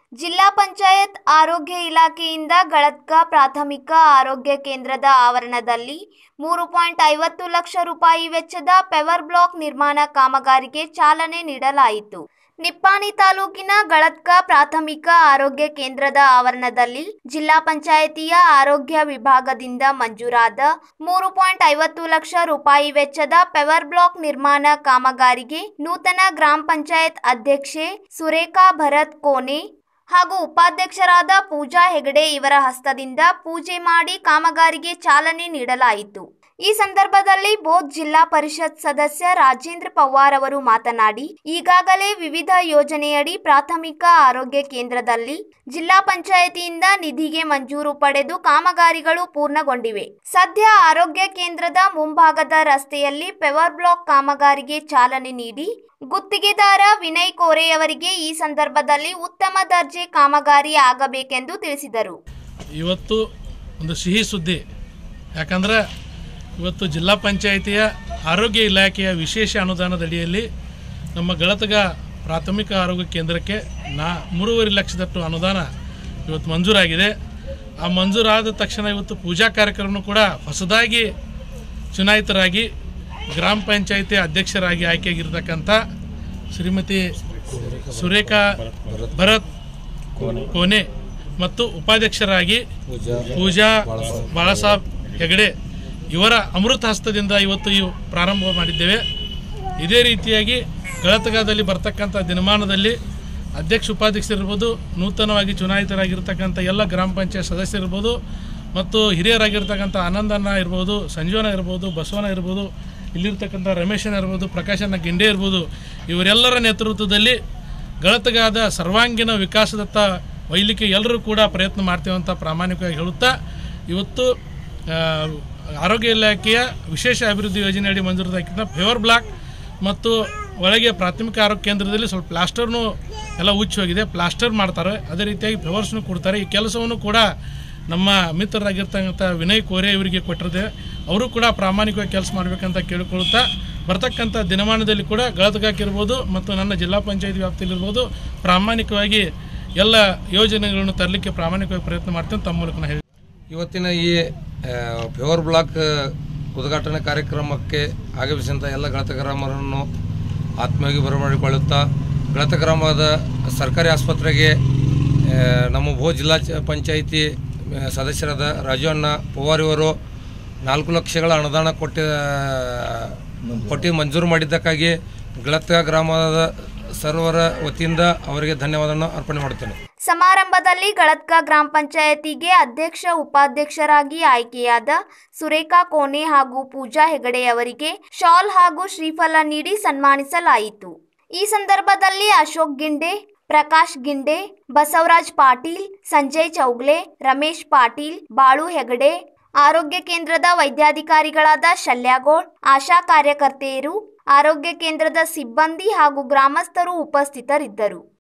ಜಿಲ್ಲಾ ಪಂಚಾಯತ್ ಆರೋಗ್ಯ ಇಲಾಖೆಯಿಂದ ಗಳತ್ಕ ಪ್ರಾಥಮಿಕ ಆರೋಗ್ಯ ಕೇಂದ್ರದ ಆವರಣದಲ್ಲಿ ಮೂರು ಪಾಯಿಂಟ್ ಐವತ್ತು ಲಕ್ಷ ರೂಪಾಯಿ ವೆಚ್ಚದ ಪೆವರ್ ಬ್ಲಾಕ್ ನಿರ್ಮಾಣ ಕಾಮಗಾರಿಗೆ ಚಾಲನೆ ನೀಡಲಾಯಿತು ನಿಪ್ಪಾಣಿ ತಾಲೂಕಿನ ಗಳತ್ಕ ಪ್ರಾಥಮಿಕ ಆರೋಗ್ಯ ಕೇಂದ್ರದ ಆವರಣದಲ್ಲಿ ಜಿಲ್ಲಾ ಪಂಚಾಯಿತಿಯ ಆರೋಗ್ಯ ವಿಭಾಗದಿಂದ ಮಂಜೂರಾದ ಮೂರು ಪಾಯಿಂಟ್ ಐವತ್ತು ಲಕ್ಷ ರೂಪಾಯಿ ವೆಚ್ಚದ ಪೆವರ್ ಬ್ಲಾಕ್ ನಿರ್ಮಾಣ ಕಾಮಗಾರಿಗೆ ನೂತನ ಗ್ರಾಮ ಪಂಚಾಯತ್ ಅಧ್ಯಕ್ಷೆ ಸುರೇಖಾ ಭರತ್ ಕೋನೆ ಹಾಗೂ ಉಪಾಧ್ಯಕ್ಷರಾದ ಪೂಜಾ ಹೆಗಡೆ ಇವರ ಹಸ್ತದಿಂದ ಪೂಜೆ ಮಾಡಿ ಕಾಮಗಾರಿಗೆ ಚಾಲನೆ ನೀಡಲಾಯಿತು ಈ ಸಂದರ್ಭದಲ್ಲಿ ಬೋಧ್ ಜಿಲ್ಲಾ ಪರಿಷತ್ ಸದಸ್ಯ ರಾಜೇಂದ್ರ ಪವಾರ್ ಅವರು ಮಾತನಾಡಿ ಈಗಾಗಲೇ ವಿವಿಧ ಯೋಜನೆಯಡಿ ಪ್ರಾಥಮಿಕ ಆರೋಗ್ಯ ಕೇಂದ್ರದಲ್ಲಿ ಜಿಲ್ಲಾ ಪಂಚಾಯಿತಿಯಿಂದ ನಿಧಿಗೆ ಮಂಜೂರು ಪಡೆದು ಕಾಮಗಾರಿಗಳು ಪೂರ್ಣಗೊಂಡಿವೆ ಸದ್ಯ ಆರೋಗ್ಯ ಕೇಂದ್ರದ ಮುಂಭಾಗದ ರಸ್ತೆಯಲ್ಲಿ ಪೆವರ್ ಬ್ಲಾಕ್ ಕಾಮಗಾರಿಗೆ ಚಾಲನೆ ನೀಡಿ ಗುತ್ತಿಗೆದಾರ ವಿನಯ್ ಕೋರೆಯವರಿಗೆ ಈ ಸಂದರ್ಭದಲ್ಲಿ ಉತ್ತಮ ದರ್ಜೆ ಕಾಮಗಾರಿ ಆಗಬೇಕೆಂದು ತಿಳಿಸಿದರು ಇವತ್ತು ಒಂದು ಸಿಹಿ ಸುದ್ದಿ ಯಾಕಂದ್ರೆ ಇವತ್ತು ಜಿಲ್ಲಾ ಪಂಚಾಯಿತಿಯ ಆರೋಗ್ಯ ಇಲಾಖೆಯ ವಿಶೇಷ ಅನುದಾನದಡಿಯಲ್ಲಿ ನಮ್ಮ ಗಳತಗ ಪ್ರಾಥಮಿಕ ಆರೋಗ್ಯ ಕೇಂದ್ರಕ್ಕೆ ನಾ ಮೂರುವರೆ ಲಕ್ಷದಷ್ಟು ಅನುದಾನ ಇವತ್ತು ಮಂಜೂರಾಗಿದೆ ಆ ಮಂಜೂರಾದ ತಕ್ಷಣ ಇವತ್ತು ಪೂಜಾ ಕಾರ್ಯಕ್ರಮ ಕೂಡ ಹೊಸದಾಗಿ ಚುನಾಯಿತರಾಗಿ ಗ್ರಾಮ ಪಂಚಾಯಿತಿ ಅಧ್ಯಕ್ಷರಾಗಿ ಆಯ್ಕೆಯಾಗಿರ್ತಕ್ಕಂಥ ಶ್ರೀಮತಿ ಸುರೇಖಾ ಭರತ್ ಕೋನೆ ಮತ್ತು ಉಪಾಧ್ಯಕ್ಷರಾಗಿ ಪೂಜಾ ಬಾಳಸಾಬ್ ಹೆಗಡೆ ಇವರ ಅಮೃತ ಹಸ್ತದಿಂದ ಇವತ್ತು ಇವು ಪ್ರಾರಂಭ ಮಾಡಿದ್ದೇವೆ ಇದೇ ರೀತಿಯಾಗಿ ಗಳತಗದಲ್ಲಿ ಬರ್ತಕ್ಕಂಥ ದಿನಮಾನದಲ್ಲಿ ಅಧ್ಯಕ್ಷ ಉಪಾಧ್ಯಕ್ಷರಿರ್ಬೋದು ನೂತನವಾಗಿ ಚುನಾಯಿತರಾಗಿರ್ತಕ್ಕಂಥ ಎಲ್ಲ ಗ್ರಾಮ ಪಂಚಾಯತ್ ಸದಸ್ಯರಿರ್ಬೋದು ಮತ್ತು ಹಿರಿಯರಾಗಿರ್ತಕ್ಕಂಥ ಆನಂದಣ್ಣ ಇರ್ಬೋದು ಸಂಜೀವನ ಇರ್ಬೋದು ಬಸವನ ಇರ್ಬೋದು ಇಲ್ಲಿರ್ತಕ್ಕಂಥ ರಮೇಶನ ಇರ್ಬೋದು ಪ್ರಕಾಶನ ಗಿಂಡೆ ಇರ್ಬೋದು ಇವರೆಲ್ಲರ ನೇತೃತ್ವದಲ್ಲಿ ಗಳತಗಾದ ಸರ್ವಾಂಗೀಣ ವಿಕಾಸದತ್ತ ಒಯ್ಲಿಕ್ಕೆ ಎಲ್ಲರೂ ಕೂಡ ಪ್ರಯತ್ನ ಮಾಡ್ತೇವೆ ಅಂತ ಪ್ರಾಮಾಣಿಕವಾಗಿ ಹೇಳುತ್ತಾ ಇವತ್ತು ಆ, ಆರೋಗ್ಯ ಇಲಾಖೆಯ ವಿಶೇಷ ಅಭಿವೃದ್ಧಿ ಯೋಜನೆಯಡಿ ಮಂಜೂರಾಗಿದ್ದ ಫೇವರ್ ಬ್ಲಾಕ್ ಮತ್ತು ಒಳಗೆ ಪ್ರಾಥಮಿಕ ಆರೋಗ್ಯ ಕೇಂದ್ರದಲ್ಲಿ ಸ್ವಲ್ಪ ಪ್ಲಾಸ್ಟರ್ನು ಎಲ್ಲ ಉಚ್ಚಿ ಹೋಗಿದೆ ಪ್ಲಾಸ್ಟರ್ ಮಾಡ್ತಾರೆ ಅದೇ ರೀತಿಯಾಗಿ ಫೆವರ್ಸ್ನು ಕೊಡ್ತಾರೆ ಈ ಕೆಲಸವನ್ನು ಕೂಡ ನಮ್ಮ ಮಿತ್ರರಾಗಿರ್ತಕ್ಕಂಥ ವಿನಯ್ ಕೋರೆ ಇವರಿಗೆ ಕೊಟ್ಟಿರುತ್ತೆ ಅವರು ಕೂಡ ಪ್ರಾಮಾಣಿಕವಾಗಿ ಕೆಲಸ ಮಾಡಬೇಕಂತ ಕೇಳಿಕೊಳ್ಳುತ್ತಾ ಬರ್ತಕ್ಕಂಥ ದಿನಮಾನದಲ್ಲಿ ಕೂಡ ಗಳತಗಾಕಿರ್ಬೋದು ಮತ್ತು ನನ್ನ ಜಿಲ್ಲಾ ಪಂಚಾಯತ್ ವ್ಯಾಪ್ತಿಯಲ್ಲಿರ್ಬೋದು ಪ್ರಾಮಾಣಿಕವಾಗಿ ಎಲ್ಲ ಯೋಜನೆಗಳನ್ನು ತರಲಿಕ್ಕೆ ಪ್ರಾಮಾಣಿಕವಾಗಿ ಪ್ರಯತ್ನ ಮಾಡ್ತೇನೆ ತಮ್ಮ ಮೂಲಕ ನಾನು ಹೇಳಿ ಇವತ್ತಿನ ಈ ಫೇವರ್ ಬ್ಲಾಕ್ ಉದ್ಘಾಟನಾ ಕಾರ್ಯಕ್ರಮಕ್ಕೆ ಆಗಮಿಸಿದಂಥ ಎಲ್ಲ ಗಳತ ಗ್ರಾಮರನ್ನು ಆತ್ಮೀಯವಾಗಿ ಬರಮಾಡಿಕೊಳ್ಳುತ್ತಾ ಗಳತ ಗ್ರಾಮದ ಸರ್ಕಾರಿ ಆಸ್ಪತ್ರೆಗೆ ಆ, ನಮ್ಮ ಭೂ ಜಿಲ್ಲಾ ಚ- ಪಂಚಾಯಿತಿ ಆ, ಸದಸ್ಯರಾದ ರಾಜು ಅಣ್ಣ ಪವಾರ್ ಇವರು ನಾಲ್ಕು ಲಕ್ಷಗಳ ಅನುದಾನ ಕೊಟ್ಟ ಕೊಟ್ಟು ಮಂಜೂರು ಮಾಡಿದ್ದಕ್ಕಾಗಿ ಗಳತ ಗ್ರಾಮದ ಸರ್ವರ ವತಿಯಿಂದ ಅವರಿಗೆ ಧನ್ಯವಾದವನ್ನು ಅರ್ಪಣೆ ಮಾಡುತ್ತೇನೆ ಸಮಾರಂಭದಲ್ಲಿ ಗಳತ್ಕ ಗ್ರಾಮ ಪಂಚಾಯತಿಗೆ ಅಧ್ಯಕ್ಷ ಉಪಾಧ್ಯಕ್ಷರಾಗಿ ಆಯ್ಕೆಯಾದ ಸುರೇಖಾ ಕೋನೆ ಹಾಗೂ ಪೂಜಾ ಹೆಗಡೆ ಅವರಿಗೆ ಶಾಲ್ ಹಾಗೂ ಶ್ರೀಫಲ ನೀಡಿ ಸನ್ಮಾನಿಸಲಾಯಿತು ಈ ಸಂದರ್ಭದಲ್ಲಿ ಅಶೋಕ್ ಗಿಂಡೆ ಪ್ರಕಾಶ್ ಗಿಂಡೆ ಬಸವರಾಜ್ ಪಾಟೀಲ್ ಸಂಜಯ್ ಚೌಗ್ಲೆ ರಮೇಶ್ ಪಾಟೀಲ್ ಬಾಳು ಹೆಗಡೆ ಆರೋಗ್ಯ ಕೇಂದ್ರದ ವೈದ್ಯಾಧಿಕಾರಿಗಳಾದ ಶಲ್ಯಾಗೋಳ್ ಆಶಾ ಕಾರ್ಯಕರ್ತೆಯರು ಆರೋಗ್ಯ ಕೇಂದ್ರದ ಸಿಬ್ಬಂದಿ ಹಾಗೂ ಗ್ರಾಮಸ್ಥರು ಉಪಸ್ಥಿತರಿದ್ದರು